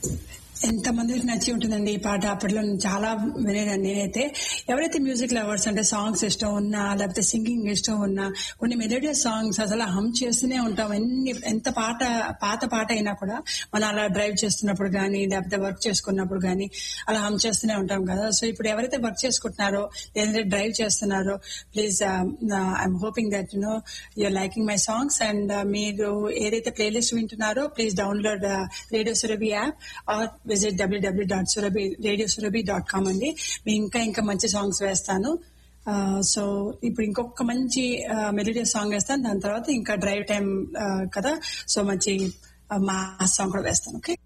ఎంత మందికి నచ్చి ఉంటుందండి ఈ పాట అప్పట్లో నేను చాలా వినేదాన్ని నేనైతే ఎవరైతే మ్యూజిక్ లవర్స్ అంటే సాంగ్స్ ఇష్టం ఉన్నా లేకపోతే సింగింగ్ ఇష్టం ఉన్నా కొన్ని మెలోడియస్ సాంగ్స్ అసలు హమ్ చేస్తూనే ఉంటాం ఎన్ని ఎంత పాట పాత పాట అయినా కూడా మనం అలా డ్రైవ్ చేస్తున్నప్పుడు కానీ లేకపోతే వర్క్ చేసుకున్నప్పుడు కానీ అలా హమ్ చేస్తూనే ఉంటాం కదా సో ఇప్పుడు ఎవరైతే వర్క్ చేసుకుంటున్నారో లేదంటే డ్రైవ్ చేస్తున్నారో please I'm hoping that you know you're liking my songs and మీరు ఏదైతే ప్లేలిస్ట్ వింటున్నారో please download radio Surabhi app or visit W W dot Surabhi radio Surabhi dot com అండి మేము ఇంకా ఇంకా మంచి సాంగ్స్ వేస్తాను సో ఇప్పుడు ఇంకొక మంచి మెలోడియస్ సాంగ్ వేస్తాను దాని తర్వాత ఇంకా డ్రైవ్ టైం కదా సో మంచి మా సాంగ్ కూడా వేస్తాను ఓకే